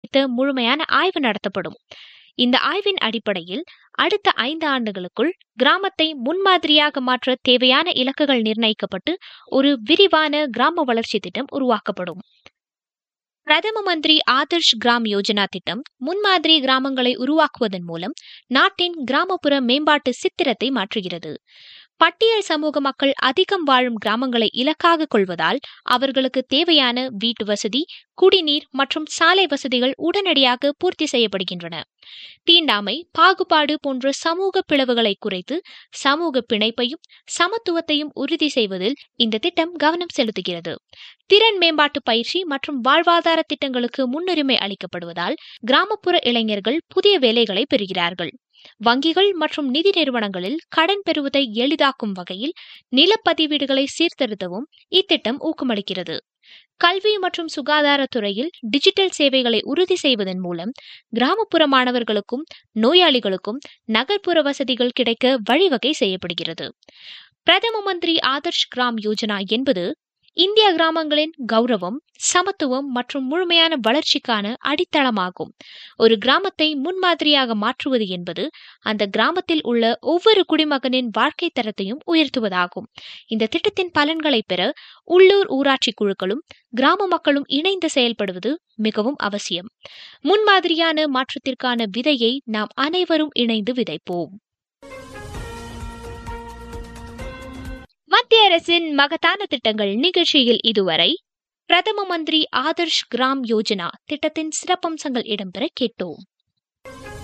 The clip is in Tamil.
குறித்த முழுமையான ஆய்வு நடத்தப்படும் இந்த ஆய்வின் அடிப்படையில் அடுத்த ஐந்து ஆண்டுகளுக்குள் கிராமத்தை முன்மாதிரியாக மாற்ற தேவையான இலக்குகள் நிர்ணயிக்கப்பட்டு ஒரு விரிவான கிராம வளர்ச்சி திட்டம் உருவாக்கப்படும் பிரதம மந்திரி ஆதர்ஷ் கிராம் யோஜனா திட்டம் முன்மாதிரி கிராமங்களை உருவாக்குவதன் மூலம் நாட்டின் கிராமப்புற மேம்பாட்டு சித்திரத்தை மாற்றுகிறது பட்டியல் சமூக மக்கள் அதிகம் வாழும் கிராமங்களை இலக்காக கொள்வதால் அவர்களுக்கு தேவையான வீட்டு வசதி குடிநீர் மற்றும் சாலை வசதிகள் உடனடியாக பூர்த்தி செய்யப்படுகின்றன தீண்டாமை பாகுபாடு போன்ற சமூக பிளவுகளை குறைத்து சமூக பிணைப்பையும் சமத்துவத்தையும் உறுதி செய்வதில் இந்த திட்டம் கவனம் செலுத்துகிறது திறன் மேம்பாட்டு பயிற்சி மற்றும் வாழ்வாதார திட்டங்களுக்கு முன்னுரிமை அளிக்கப்படுவதால் கிராமப்புற இளைஞர்கள் புதிய வேலைகளை பெறுகிறார்கள் வங்கிகள் மற்றும் நிதி நிறுவனங்களில் கடன் பெறுவதை எளிதாக்கும் வகையில் நிலப்பதிவீடுகளை சீர்திருத்தவும் இத்திட்டம் ஊக்கமளிக்கிறது கல்வி மற்றும் சுகாதாரத்துறையில் டிஜிட்டல் சேவைகளை உறுதி செய்வதன் மூலம் கிராமப்புற மாணவர்களுக்கும் நோயாளிகளுக்கும் நகர்ப்புற வசதிகள் கிடைக்க வழிவகை செய்யப்படுகிறது பிரதம மந்திரி ஆதர்ஷ் கிராம் யோஜனா என்பது இந்திய கிராமங்களின் கௌரவம் சமத்துவம் மற்றும் முழுமையான வளர்ச்சிக்கான அடித்தளமாகும் ஒரு கிராமத்தை முன்மாதிரியாக மாற்றுவது என்பது அந்த கிராமத்தில் உள்ள ஒவ்வொரு குடிமகனின் வாழ்க்கை தரத்தையும் உயர்த்துவதாகும் இந்த திட்டத்தின் பலன்களை பெற உள்ளூர் ஊராட்சி குழுக்களும் கிராம மக்களும் இணைந்து செயல்படுவது மிகவும் அவசியம் முன்மாதிரியான மாற்றத்திற்கான விதையை நாம் அனைவரும் இணைந்து விதைப்போம் மத்திய அரசின் மகத்தான திட்டங்கள் நிகழ்ச்சியில் இதுவரை பிரதம மந்திரி ஆதர்ஷ் கிராம் யோஜனா திட்டத்தின் சிறப்பம்சங்கள் இடம்பெற கேட்டோம்